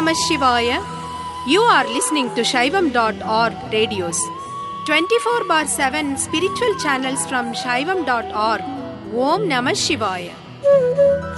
Namah Shivaya. You are listening to Shaivam.org radios. 24 bar 7 spiritual channels from Shaivam.org. Om Namah Shivaya.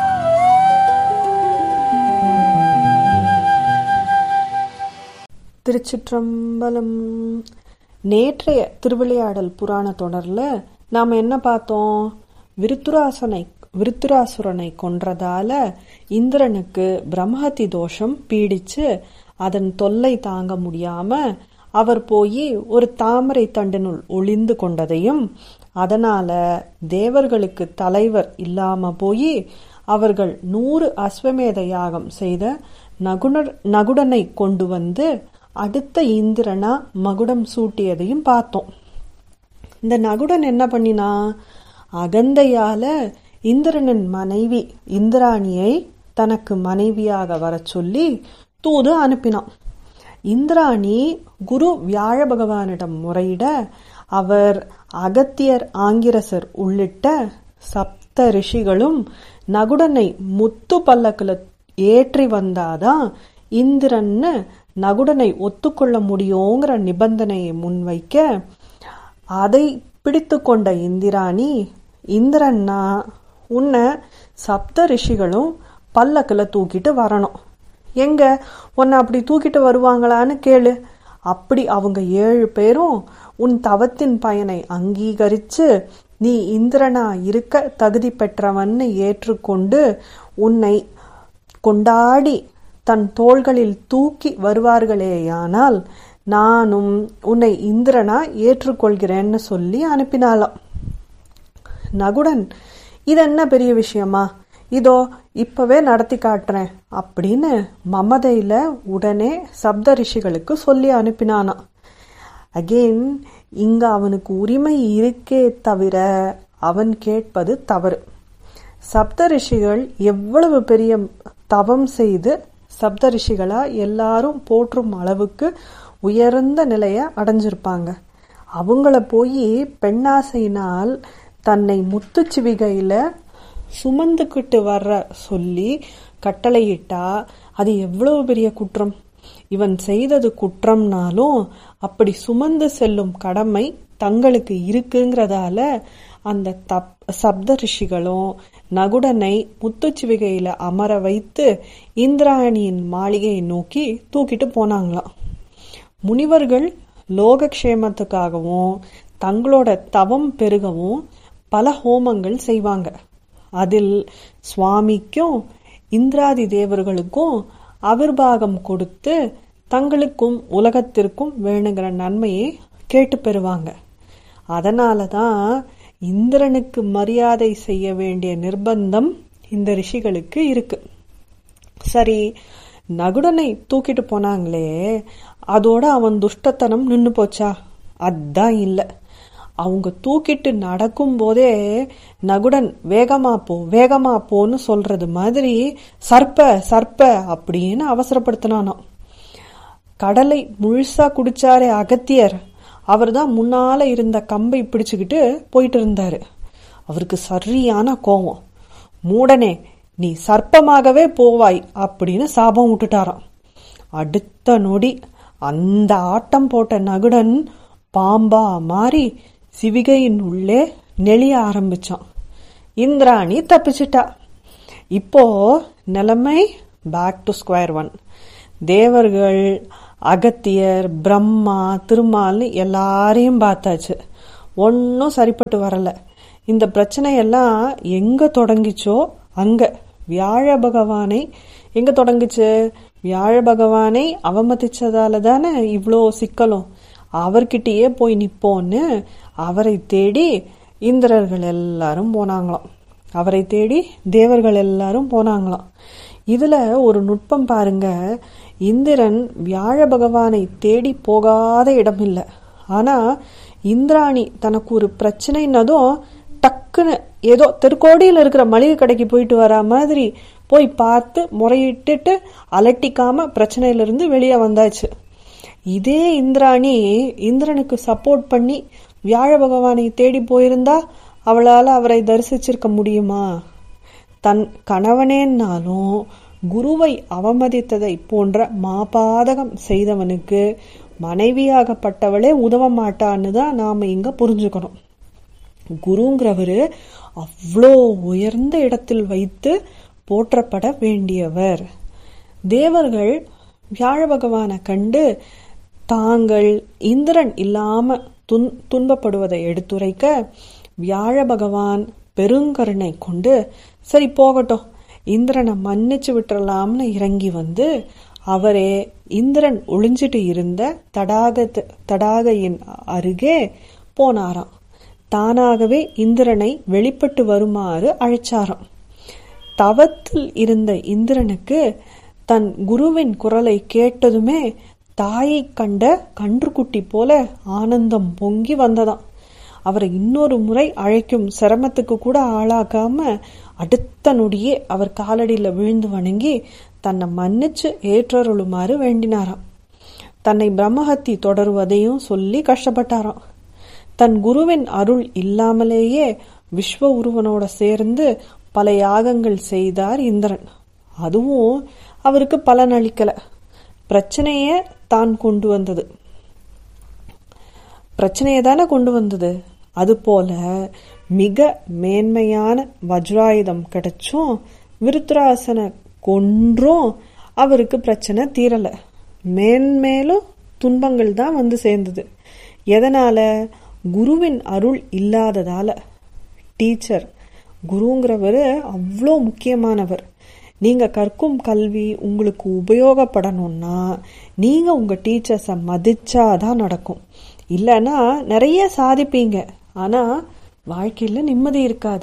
திருச்சிற்றம்பலம் நேற்றைய திருவிளையாடல் புராண தொடர்ல நாம் என்ன பார்த்தோம் விருத்துராசனை விருத்துராசுரனை கொன்றதால இந்திரனுக்கு பிரம்மஹத்தி தோஷம் பீடிச்சு அதன் தொல்லை தாங்க முடியாம அவர் போய் ஒரு தாமரை தண்டினுள் ஒளிந்து கொண்டதையும் அதனால தேவர்களுக்கு தலைவர் இல்லாம போய் அவர்கள் நூறு அஸ்வமேத யாகம் செய்த நகுணர் நகுடனை கொண்டு வந்து அடுத்த இந்திரனா மகுடம் சூட்டியதையும் பார்த்தோம் இந்த நகுடன் என்ன பண்ணினா அகந்தையால இந்திரனின் மனைவி இந்திராணியை தனக்கு மனைவியாக வரச் சொல்லி தூது அனுப்பினான் இந்திராணி குரு வியாழ பகவானிடம் முறையிட அவர் அகத்தியர் ஆங்கிரசர் உள்ளிட்ட சப்த ரிஷிகளும் நகுடனை முத்து பல்லக்குல ஏற்றி வந்தாதான் இந்திரன்னு நகுடனை ஒத்துக்கொள்ள முடியுங்கிற நிபந்தனையை முன்வைக்க அதை பிடித்து கொண்ட இந்திராணி இந்திரன்னா உன்னை சப்த ரிஷிகளும் பல்லக்குல தூக்கிட்டு வரணும் எங்க உன்னை அப்படி தூக்கிட்டு வருவாங்களான்னு கேளு அப்படி அவங்க ஏழு பேரும் உன் தவத்தின் பயனை அங்கீகரிச்சு நீ இந்திரனா இருக்க தகுதி பெற்றவன்னு ஏற்றுக்கொண்டு உன்னை கொண்டாடி தன் தோள்களில் தூக்கி வருவார்களேயானால் நானும் உன்னை இந்திரனா ஏற்றுக்கொள்கிறேன்னு சொல்லி அனுப்பினாளாம் நகுடன் இது என்ன பெரிய விஷயமா இதோ இப்பவே நடத்தி காட்டுறேன் அப்படின்னு மமதையில உடனே சப்த ரிஷிகளுக்கு சொல்லி அனுப்பினானா அகெயின் இங்க அவனுக்கு உரிமை இருக்கே தவிர அவன் கேட்பது தவறு சப்த ரிஷிகள் எவ்வளவு பெரிய தவம் செய்து சப்த ரிஷிகளா எல்லாரும் போற்றும் அளவுக்கு உயர்ந்த நிலைய அடைஞ்சிருப்பாங்க அவங்கள போய் பெண்ணாசையினால் தன்னை முத்துச்சிவிகையில சுமந்துக்கிட்டு வர்ற சொல்லி கட்டளையிட்டா அது எவ்வளவு பெரிய குற்றம் இவன் செய்தது குற்றம்னாலும் அப்படி சுமந்து செல்லும் கடமை தங்களுக்கு இருக்குங்கிறதால அந்த தப் சப்த ரிஷிகளும் நகுடனை முத்துச்சிவிகையில அமர வைத்து இந்திராணியின் மாளிகையை நோக்கி தூக்கிட்டு போனாங்களாம் முனிவர்கள் லோகக்ஷேமத்துக்காகவும் தங்களோட தவம் பெருகவும் பல ஹோமங்கள் செய்வாங்க அதில் சுவாமிக்கும் இந்திராதி தேவர்களுக்கும் அவிர்வாகம் கொடுத்து தங்களுக்கும் உலகத்திற்கும் வேணுங்கிற நன்மையை கேட்டு பெறுவாங்க அதனால தான் இந்திரனுக்கு மரியாதை செய்ய வேண்டிய நிர்பந்தம் இந்த ரிஷிகளுக்கு இருக்கு சரி நகுடனை தூக்கிட்டு போனாங்களே அதோட அவன் துஷ்டத்தனம் நின்னு போச்சா அதான் இல்லை அவங்க தூக்கிட்டு நடக்கும் போதே நகுடன் வேகமா போ வேகமா போன்னு சொல்றது மாதிரி சர்ப்ப சர்ப்ப அப்படின்னு அவசரப்படுத்தினானாம் கடலை முழுசா குடிச்சாரே அகத்தியர் அவர் தான் முன்னால இருந்த கம்பை பிடிச்சுக்கிட்டு போயிட்டு இருந்தாரு அவருக்கு சரியான கோவம் மூடனே நீ சர்ப்பமாகவே போவாய் அப்படின்னு சாபம் விட்டுட்டாராம் அடுத்த நொடி அந்த ஆட்டம் போட்ட நகுடன் பாம்பா மாறி சிவிகையின் உள்ளே நெளிய ஆரம்பிச்சான் இந்திராணி தப்பிச்சிட்டா இப்போ நிலைமை பேக் டு ஸ்கொயர் ஒன் தேவர்கள் அகத்தியர் பிரம்மா திருமால்னு எல்லாரையும் பார்த்தாச்சு ஒன்றும் சரிப்பட்டு வரல இந்த பிரச்சனையெல்லாம் எங்க தொடங்கிச்சோ அங்க வியாழ பகவானை எங்க தொடங்குச்சு வியாழ பகவானை அவமதிச்சதால தானே இவ்வளோ சிக்கலும் அவர்கிட்டயே போய் நிப்போன்னு அவரை தேடி இந்திரர்கள் எல்லாரும் போனாங்களாம் அவரை தேடி தேவர்கள் எல்லாரும் போனாங்களாம் இதுல ஒரு நுட்பம் பாருங்க இந்திரன் வியாழ பகவானை தேடி போகாத இடம் இல்லை ஆனா இந்திராணி தனக்கு ஒரு பிரச்சனைன்னதும் டக்குன்னு ஏதோ தெருக்கோடியில் இருக்கிற மளிகை கடைக்கு போயிட்டு வரா மாதிரி போய் பார்த்து முறையிட்டுட்டு அலட்டிக்காம பிரச்சனையிலிருந்து வெளியே வந்தாச்சு இதே இந்திராணி இந்திரனுக்கு சப்போர்ட் பண்ணி வியாழ பகவானை தேடி போயிருந்தா அவளால அவரை தரிசிச்சிருக்க முடியுமா தன் கணவனேன்னாலும் குருவை அவமதித்ததை போன்ற மாபாதகம் செய்தவனுக்கு மனைவியாகப்பட்டவளே உதவ மாட்டான்னு தான் நாம இங்க புரிஞ்சுக்கணும் குருங்கிறவரு அவ்வளோ உயர்ந்த இடத்தில் வைத்து போற்றப்பட வேண்டியவர் தேவர்கள் வியாழ பகவானை கண்டு தாங்கள் இந்திரன் இல்லாம துன் துன்பப்படுவதை எடுத்துரைக்க வியாழ பகவான் பெருங்கருணை கொண்டு சரி போகட்டும் இந்திரனை மன்னிச்சு விட்டுறலாம்னு இறங்கி வந்து அவரே இந்திரன் ஒளிஞ்சிட்டு இருந்த தடாக தடாகையின் அருகே போனாராம் தானாகவே இந்திரனை வெளிப்பட்டு வருமாறு அழைச்சாராம் தவத்தில் இருந்த இந்திரனுக்கு தன் குருவின் குரலை கேட்டதுமே தாயை கண்ட கன்றுக்குட்டி போல ஆனந்தம் பொங்கி வந்ததாம் அவரை இன்னொரு முறை அழைக்கும் சிரமத்துக்கு கூட ஆளாக்காம அடுத்த நொடியே அவர் காலடியில விழுந்து வணங்கி தன்னை மன்னிச்சு ஏற்றருளுமாறு வேண்டினாராம் தன்னை பிரம்மஹத்தி தொடருவதையும் சொல்லி கஷ்டப்பட்டாராம் தன் குருவின் அருள் இல்லாமலேயே விஸ்வ உருவனோட சேர்ந்து பல யாகங்கள் செய்தார் இந்திரன் அதுவும் அவருக்கு பலன் அளிக்கல பிரச்சனைய தான் கொண்டு வந்தது பிரச்சனையை தானே கொண்டு வந்தது அது போல மிக மேன்மையான வஜ்ராயுதம் கிடைச்சும் விருத்ராசனை கொன்றும் அவருக்கு பிரச்சனை தீரல மேன்மேலும் துன்பங்கள் தான் வந்து சேர்ந்தது எதனால குருவின் அருள் இல்லாததால டீச்சர் குருங்கிறவர் அவ்வளோ முக்கியமானவர் நீங்க கற்கும் கல்வி உங்களுக்கு உபயோகப்படணும்னா நீங்க உங்க டீச்சர்ஸை மதிச்சாதான் நடக்கும் இல்லைன்னா நிறைய சாதிப்பீங்க ஆனா வாழ்க்கையில நிம்மதி இருக்காது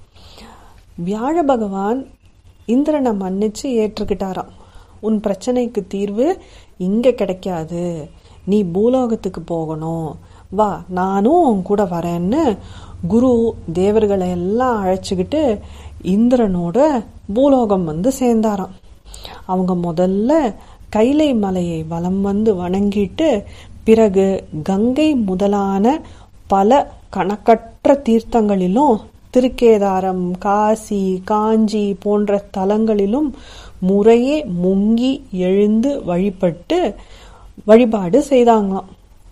வியாழ பகவான் இந்திரனை மன்னிச்சு ஏற்றுக்கிட்டாராம் உன் பிரச்சனைக்கு தீர்வு இங்க கிடைக்காது நீ பூலோகத்துக்கு போகணும் வா நானும் உன் கூட வரேன்னு குரு தேவர்களை எல்லாம் அழைச்சிக்கிட்டு இந்திரனோட பூலோகம் வந்து சேர்ந்தாராம் அவங்க முதல்ல கைலை மலையை வலம் வந்து வணங்கிட்டு பிறகு கங்கை முதலான பல கணக்கற்ற தீர்த்தங்களிலும் திருக்கேதாரம் காசி காஞ்சி போன்ற தலங்களிலும் முறையே முங்கி எழுந்து வழிபட்டு வழிபாடு செய்தாங்களாம்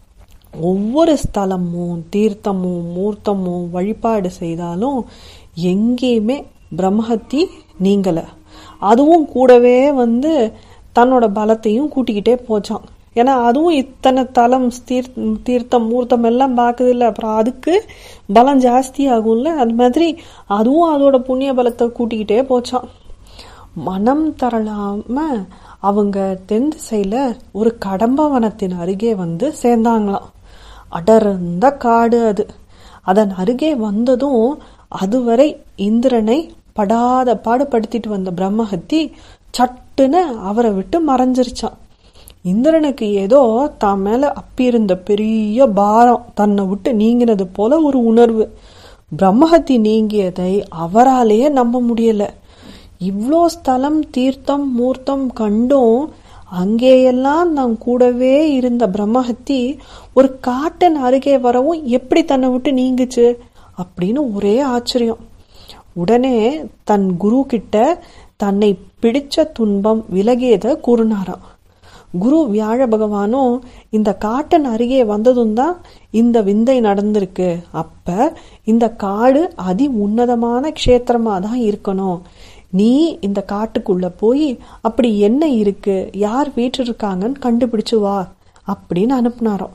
ஒவ்வொரு ஸ்தலமும் தீர்த்தமும் மூர்த்தமும் வழிபாடு செய்தாலும் எங்கேயுமே பிரம்மஹத்தி நீங்கல அதுவும் கூடவே வந்து தன்னோட பலத்தையும் கூட்டிக்கிட்டே போச்சான் ஏன்னா அதுவும் இத்தனை தலம் தீர் தீர்த்தம் மூர்த்தம் எல்லாம் பார்க்குது இல்லை அப்புறம் அதுக்கு பலம் ஜாஸ்தி ஆகும்ல அது மாதிரி அதுவும் அதோட புண்ணிய பலத்தை கூட்டிக்கிட்டே போச்சான் மனம் தரலாம அவங்க தென் திசையில ஒரு கடம்பவனத்தின் அருகே வந்து சேர்ந்தாங்களாம் அடர்ந்த காடு அது அதன் அருகே வந்ததும் அதுவரை இந்திரனை படாத பாடுபடுத்திட்டு வந்த பிரம்மஹத்தி சட்டுன்னு அவரை விட்டு மறைஞ்சிருச்சான் இந்திரனுக்கு ஏதோ தான் மேல அப்பியிருந்த பெரிய பாரம் தன்னை விட்டு நீங்கினது போல ஒரு உணர்வு பிரம்மஹத்தி நீங்கியதை அவராலேயே நம்ப முடியல இவ்வளோ ஸ்தலம் தீர்த்தம் மூர்த்தம் கண்டும் அங்கேயெல்லாம் நான் கூடவே இருந்த பிரம்மஹத்தி ஒரு காட்டின் அருகே வரவும் எப்படி தன்னை விட்டு நீங்குச்சு அப்படின்னு ஒரே ஆச்சரியம் உடனே தன் குரு கிட்ட தன்னை பிடிச்ச துன்பம் விலகியத கூறினாராம் குரு வியாழ பகவானும் இந்த காட்டின் அருகே வந்ததும் தான் இந்த விந்தை நடந்திருக்கு அப்ப இந்த காடு அதி உன்னதமான க்ஷேத்திரமா தான் இருக்கணும் நீ இந்த காட்டுக்குள்ள போய் அப்படி என்ன இருக்கு யார் வீட்டு இருக்காங்கன்னு கண்டுபிடிச்சு வா அப்படின்னு அனுப்புனாராம்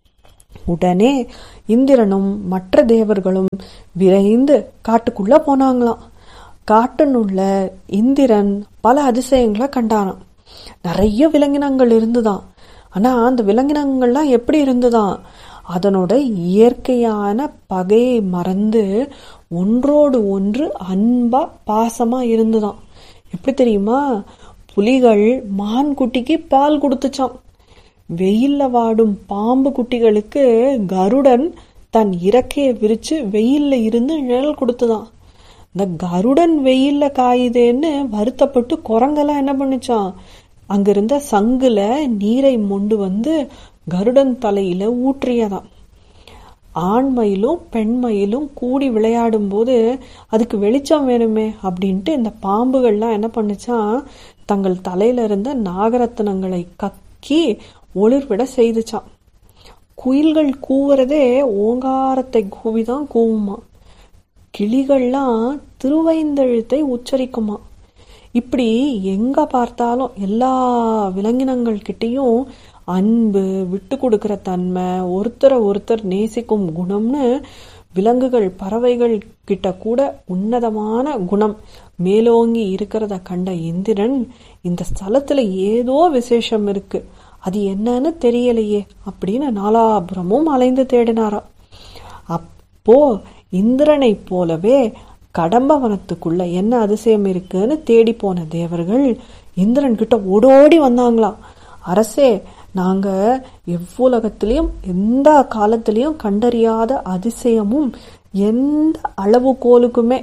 உடனே இந்திரனும் மற்ற தேவர்களும் விரைந்து காட்டுக்குள்ள போனாங்களாம் காட்டினுள்ள இந்திரன் பல அதிசயங்களை கண்டானாம் நிறைய விலங்கினங்கள் இருந்துதான் ஆனா அந்த விலங்கினங்கள்லாம் எப்படி இருந்துதான் அதனோட இயற்கையான பகையை மறந்து ஒன்றோடு ஒன்று அன்பா பாசமா இருந்துதான் எப்படி தெரியுமா புலிகள் மான் குட்டிக்கு பால் கொடுத்துச்சான் வெயில்ல வாடும் பாம்பு குட்டிகளுக்கு கருடன் தன் இறக்கையை விரிச்சு வெயில்ல இருந்து நிழல் கொடுத்துதான் இந்த கருடன் வெயில்ல காயுதேன்னு வருத்தப்பட்டு குரங்கெல்லாம் என்ன பண்ணுச்சான் அங்கிருந்த சங்குல நீரை மொண்டு வந்து கருடன் தலையில ஊற்றியதாம் ஆண்மயிலும் பெண்மயிலும் கூடி விளையாடும் போது அதுக்கு வெளிச்சம் வேணுமே அப்படின்ட்டு இந்த பாம்புகள்லாம் என்ன பண்ணுச்சான் தங்கள் தலையில இருந்த நாகரத்னங்களை கக்கி ஒளிர்விட செய்துச்சான் குயில்கள் கூவுறதே ஓங்காரத்தை கூவிதான் கூவுமா கிளிகள்லாம் திருவைந்தெழுத்தை உச்சரிக்குமா இப்படி எங்க பார்த்தாலும் எல்லா விலங்கினங்கள் கிட்டேயும் அன்பு விட்டு கொடுக்கிற தன்மை ஒருத்தரை ஒருத்தர் நேசிக்கும் குணம்னு விலங்குகள் பறவைகள் கிட்ட கூட உன்னதமான குணம் மேலோங்கி இருக்கிறத கண்ட இந்திரன் இந்த ஸ்தலத்துல ஏதோ விசேஷம் இருக்கு அது என்னன்னு தெரியலையே அப்படின்னு நாலாபுரமும் அலைந்து தேடினாராம் அப்போ இந்திரனை போலவே கடம்பவனத்துக்குள்ள என்ன அதிசயம் இருக்குன்னு தேடி போன தேவர்கள் இந்திரன் கிட்ட ஓடோடி வந்தாங்களாம் அரசே நாங்க எவ்வுலகத்திலையும் எந்த காலத்திலையும் கண்டறியாத அதிசயமும் எந்த அளவுகோலுக்குமே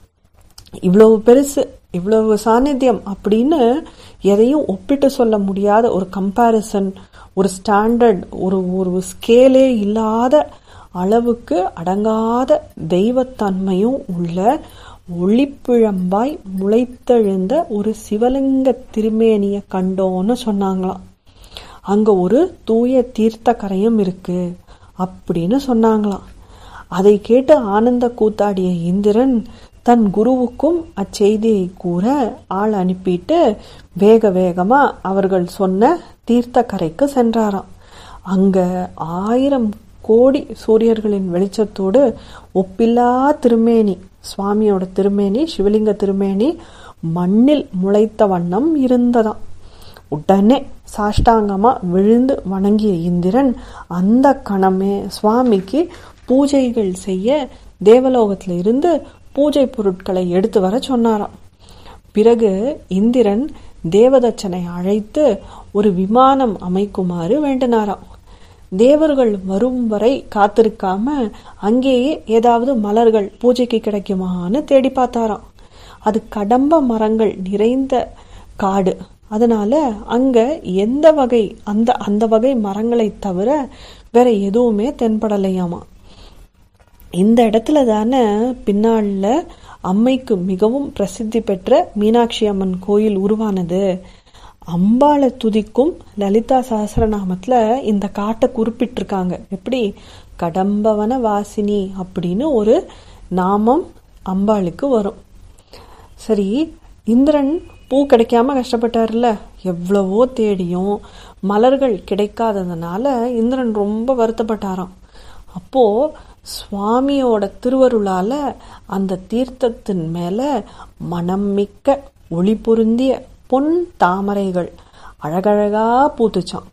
இவ்வளவு பெருசு இவ்வளவு சாநித்தியம் அப்படின்னு எதையும் ஒப்பிட்டு சொல்ல முடியாத ஒரு கம்பேரிசன் ஒரு ஸ்டாண்டர்ட் ஒரு ஒரு ஸ்கேலே இல்லாத அளவுக்கு அடங்காத தெய்வத்தன்மையும் உள்ள ஒளிப்பிழம்பாய் முளைத்தெழுந்த ஒரு சிவலிங்க திருமேனிய கண்டோன்னு சொன்னாங்களாம் அங்க ஒரு தூய தீர்த்த கரையும் இருக்கு அப்படின்னு சொன்னாங்களாம் அதை கேட்டு ஆனந்த கூத்தாடிய இந்திரன் தன் குருவுக்கும் அச்செய்தியை கூற ஆள் அனுப்பிட்டு வேக வேகமா அவர்கள் சொன்ன தீர்த்த கரைக்கு சென்றாராம் அங்க ஆயிரம் கோடி சூரியர்களின் வெளிச்சத்தோடு ஒப்பில்லா திருமேனி சுவாமியோட திருமேனி சிவலிங்க திருமேனி மண்ணில் முளைத்த வண்ணம் இருந்ததாம் உடனே சாஷ்டாங்கமா விழுந்து வணங்கிய இந்திரன் அந்த கணமே சுவாமிக்கு பூஜைகள் செய்ய தேவலோகத்துல இருந்து பூஜை பொருட்களை எடுத்து வர சொன்னாராம் பிறகு இந்திரன் தேவதச்சனை அழைத்து ஒரு விமானம் அமைக்குமாறு வேண்டினாராம் தேவர்கள் வரும் வரை காத்திருக்காம அங்கேயே ஏதாவது மலர்கள் பூஜைக்கு கிடைக்குமான்னு தேடி பார்த்தாராம் அது கடம்ப மரங்கள் நிறைந்த காடு அதனால அங்க எந்த வகை அந்த அந்த வகை மரங்களை தவிர வேற எதுவுமே தென்படலையாமா இந்த இடத்துல தானே பின்னால அம்மைக்கு மிகவும் பிரசித்தி பெற்ற மீனாட்சி அம்மன் கோயில் உருவானது அம்பாளை துதிக்கும் லலிதா சஹசிரநாமத்துல இந்த காட்டை குறிப்பிட்டிருக்காங்க எப்படி கடம்பவன வாசினி அப்படின்னு ஒரு நாமம் அம்பாளுக்கு வரும் சரி இந்திரன் பூ கிடைக்காம கஷ்டப்பட்டார்ல எவ்வளவோ தேடியும் மலர்கள் கிடைக்காததுனால இந்திரன் ரொம்ப வருத்தப்பட்டாராம் அப்போ சுவாமியோட திருவருளால அந்த தீர்த்தத்தின் மேல மனம் மிக்க ஒளி பொருந்திய பொன் தாமரைகள் அழகழகா பூத்துச்சான்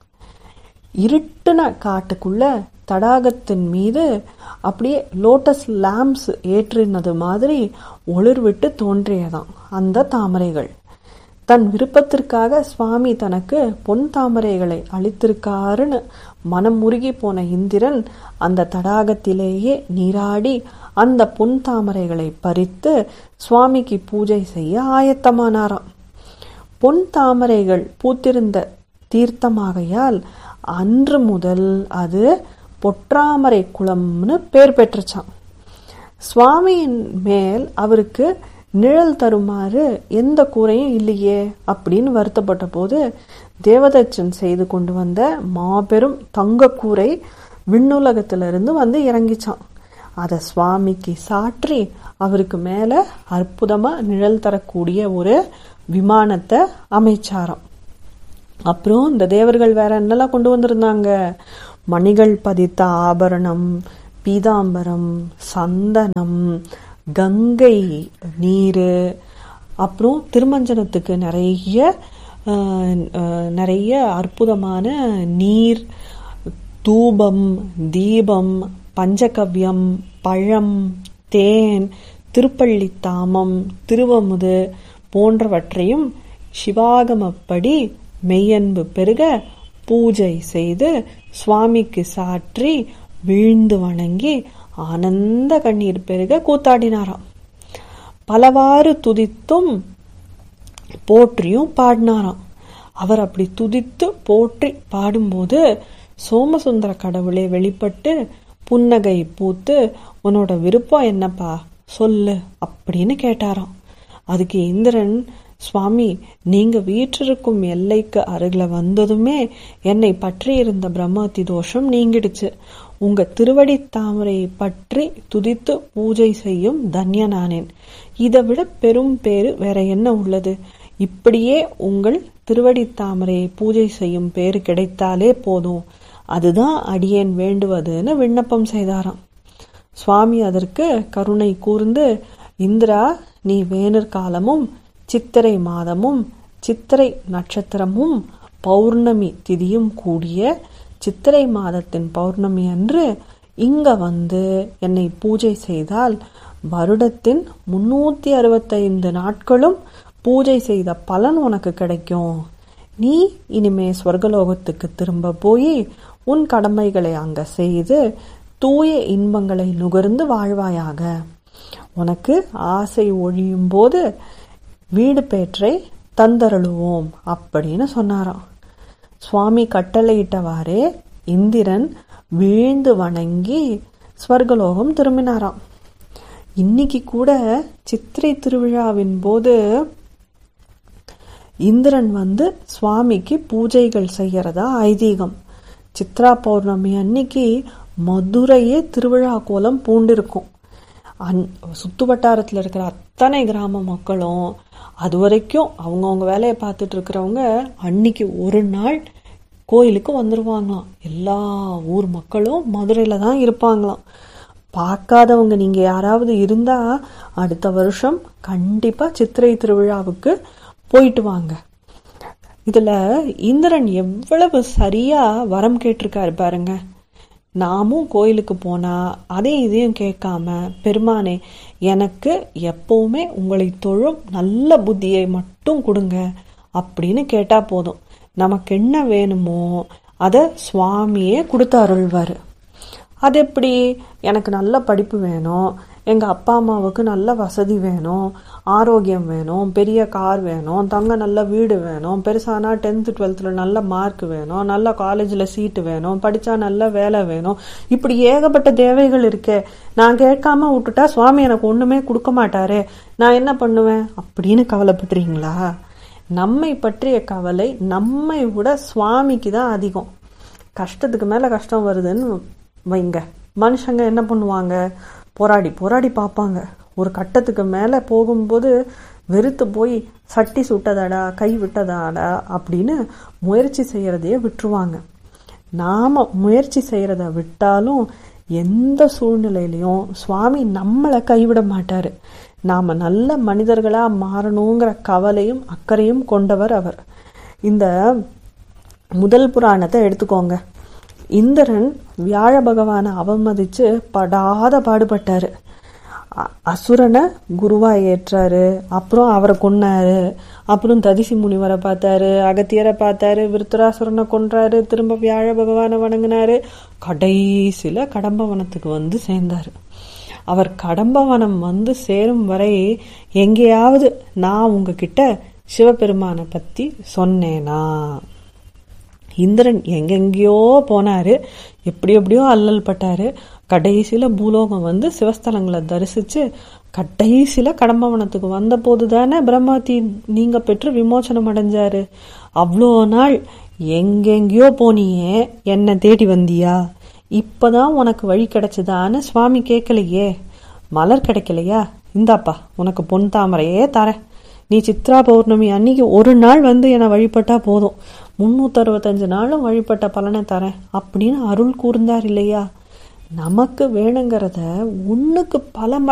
இருட்டுன காட்டுக்குள்ள தடாகத்தின் மீது அப்படியே லோட்டஸ் லேம்ப்ஸ் ஏற்றினது மாதிரி ஒளிர்விட்டு தோன்றியதாம் அந்த தாமரைகள் தன் விருப்பத்திற்காக சுவாமி தனக்கு பொன் தாமரைகளை அளித்திருக்காருன்னு மனம் முருகி போன இந்திரன் அந்த தடாகத்திலேயே நீராடி அந்த பொன் தாமரைகளை பறித்து சுவாமிக்கு பூஜை செய்ய ஆயத்தமானாராம் பொன் தாமரைகள் பூத்திருந்த தீர்த்தமாகையால் அன்று முதல் அது பொற்றாமரை குளம்னு பேர் பெற்றுச்சான் சுவாமியின் மேல் அவருக்கு நிழல் தருமாறு எந்த கூரையும் இல்லையே அப்படின்னு வருத்தப்பட்ட போது தேவதச்சன் செய்து கொண்டு வந்த மாபெரும் தங்க கூரை விண்ணுலகத்திலிருந்து வந்து இறங்கிச்சான் அதை சுவாமிக்கு சாற்றி அவருக்கு மேல அற்புதமா நிழல் தரக்கூடிய ஒரு விமானத்தை அமைச்சாராம் அப்புறம் இந்த தேவர்கள் வேற என்னெல்லாம் கொண்டு வந்திருந்தாங்க மணிகள் பதித்த ஆபரணம் பீதாம்பரம் சந்தனம் கங்கை நீர் அப்புறம் திருமஞ்சனத்துக்கு நிறைய நிறைய அற்புதமான நீர் தூபம் தீபம் பஞ்சகவ்யம் பழம் தேன் திருப்பள்ளி தாமம் திருவமுது போன்றவற்றையும் சிவாகமப்படி மெய்யன்பு பெருக பூஜை செய்து சுவாமிக்கு சாற்றி வீழ்ந்து வணங்கி ஆனந்த கண்ணீர் பெருக கூத்தாடினாராம் பலவாறு துதித்தும் போற்றியும் பாடினாராம் அவர் அப்படி துதித்து போற்றி பாடும்போது சோமசுந்தர கடவுளே வெளிப்பட்டு புன்னகை பூத்து உன்னோட விருப்பம் என்னப்பா சொல்லு அப்படின்னு கேட்டாராம் அதுக்கு இந்திரன் சுவாமி நீங்க வீற்றிருக்கும் எல்லைக்கு அருகில வந்ததுமே என்னை பற்றி இருந்த பிரம்மத்தி தோஷம் நீங்கிடுச்சு உங்க திருவடி தாமரையை பற்றி துதித்து பூஜை செய்யும் தன்யனானேன் இதை விட பெரும் பேரு வேற என்ன உள்ளது இப்படியே உங்கள் திருவடி தாமரையை பூஜை செய்யும் பேரு கிடைத்தாலே போதும் அதுதான் அடியேன் வேண்டுவதுன்னு விண்ணப்பம் செய்தாராம் சுவாமி அதற்கு கருணை கூர்ந்து இந்திரா நீ வேனற் காலமும் சித்திரை மாதமும் சித்திரை நட்சத்திரமும் பௌர்ணமி திதியும் கூடிய சித்திரை மாதத்தின் பௌர்ணமி அன்று இங்க வந்து என்னை பூஜை செய்தால் வருடத்தின் முன்னூத்தி அறுபத்தைந்து நாட்களும் பூஜை செய்த பலன் உனக்கு கிடைக்கும் நீ இனிமே ஸ்வர்கலோகத்துக்கு திரும்ப போய் உன் கடமைகளை அங்க செய்து தூய இன்பங்களை நுகர்ந்து வாழ்வாயாக உனக்கு ஆசை ஒழியும் போது வீடு பேற்றை தந்தருளுவோம் அப்படின்னு சொன்னாராம் சுவாமி கட்டளையிட்டவாறே இந்திரன் வீழ்ந்து வணங்கி ஸ்வர்கலோகம் திரும்பினாராம் இன்னைக்கு கூட சித்திரை திருவிழாவின் போது இந்திரன் வந்து சுவாமிக்கு பூஜைகள் செய்யறதா ஐதீகம் சித்ரா பௌர்ணமி அன்னைக்கு மதுரையே திருவிழா கோலம் பூண்டிருக்கும் அந் சுத்து வட்டாரத்தில் இருக்கிற அத்தனை கிராம மக்களும் அது வரைக்கும் அவங்கவுங்க வேலையை பார்த்துட்டு இருக்கிறவங்க அன்னைக்கு ஒரு நாள் கோயிலுக்கு வந்துருவாங்களாம் எல்லா ஊர் மக்களும் மதுரையில தான் இருப்பாங்களாம் பார்க்காதவங்க நீங்க யாராவது இருந்தா அடுத்த வருஷம் கண்டிப்பா சித்திரை திருவிழாவுக்கு போயிட்டு வாங்க இதுல இந்திரன் எவ்வளவு சரியா வரம் கேட்டிருக்காரு பாருங்க நாமும் கோயிலுக்கு போனா அதையும் இதையும் கேட்காம பெருமானே எனக்கு எப்பவுமே உங்களை தொழும் நல்ல புத்தியை மட்டும் கொடுங்க அப்படின்னு கேட்டா போதும் நமக்கு என்ன வேணுமோ அதை சுவாமியே கொடுத்து அருள்வாரு அது எப்படி எனக்கு நல்ல படிப்பு வேணும் எங்க அப்பா அம்மாவுக்கு நல்ல வசதி வேணும் ஆரோக்கியம் வேணும் பெரிய கார் வேணும் தங்க நல்ல வீடு வேணும் பெருசானா டென்த்து டுவெல்த்தில் நல்ல மார்க் வேணும் நல்ல காலேஜில் சீட்டு வேணும் படித்தா நல்ல வேலை வேணும் இப்படி ஏகப்பட்ட தேவைகள் இருக்கே நான் கேட்காம விட்டுட்டா சுவாமி எனக்கு ஒன்றுமே கொடுக்க மாட்டாரே நான் என்ன பண்ணுவேன் அப்படின்னு கவலைப்படுறீங்களா நம்மை பற்றிய கவலை நம்மை விட சுவாமிக்கு தான் அதிகம் கஷ்டத்துக்கு மேலே கஷ்டம் வருதுன்னு வைங்க மனுஷங்க என்ன பண்ணுவாங்க போராடி போராடி பார்ப்பாங்க ஒரு கட்டத்துக்கு மேலே போகும்போது வெறுத்து போய் சட்டி சுட்டதாடா கை விட்டதாடா அப்படின்னு முயற்சி செய்யறதையே விட்டுருவாங்க நாம முயற்சி செய்யறத விட்டாலும் எந்த சூழ்நிலையிலையும் சுவாமி நம்மளை கைவிட மாட்டாரு நாம நல்ல மனிதர்களா மாறணுங்கிற கவலையும் அக்கறையும் கொண்டவர் அவர் இந்த முதல் புராணத்தை எடுத்துக்கோங்க இந்திரன் வியாழ பகவானை அவமதிச்சு படாத பாடுபட்டாரு அசுரனை குருவா ஏற்றாரு அப்புறம் அவரை கொன்னாரு அப்புறம் ததிசி முனிவரை பார்த்தாரு அகத்தியரை பார்த்தாரு விருத்தராசுரனை கொன்றாரு திரும்ப வியாழ பகவானை வணங்கினாரு கடைசியில கடம்பவனத்துக்கு வந்து சேர்ந்தாரு அவர் கடம்பவனம் வந்து சேரும் வரை எங்கேயாவது நான் உங்ககிட்ட சிவபெருமானை பத்தி சொன்னேனா இந்திரன் எங்கெங்கேயோ போனாரு எப்படி எப்படியோ அல்லல் பட்டாரு கடைசியில பூலோகம் வந்து சிவஸ்தலங்களை தரிசிச்சு கடைசியில கடம்பவனத்துக்கு வந்த போது தானே பிரம்மாத்தி நீங்க பெற்று விமோசனம் அடைஞ்சாரு அவ்வளோ நாள் எங்கெங்கேயோ போனியே என்ன தேடி வந்தியா இப்பதான் உனக்கு வழி கிடைச்சதான்னு சுவாமி கேட்கலையே மலர் கிடைக்கலையா இந்தாப்பா உனக்கு பொன் தாமரையே தரேன் நீ சித்ரா பௌர்ணமி அன்னைக்கு ஒரு நாள் வந்து என்னை வழிபட்டா போதும் முன்னூத்தி அறுபத்தஞ்சு நாளும் வழிபட்ட பலனை தரேன் அப்படின்னு அருள் கூர்ந்தார் இல்லையா நமக்கு வேணுங்கிறத ஒண்ணுக்கு பல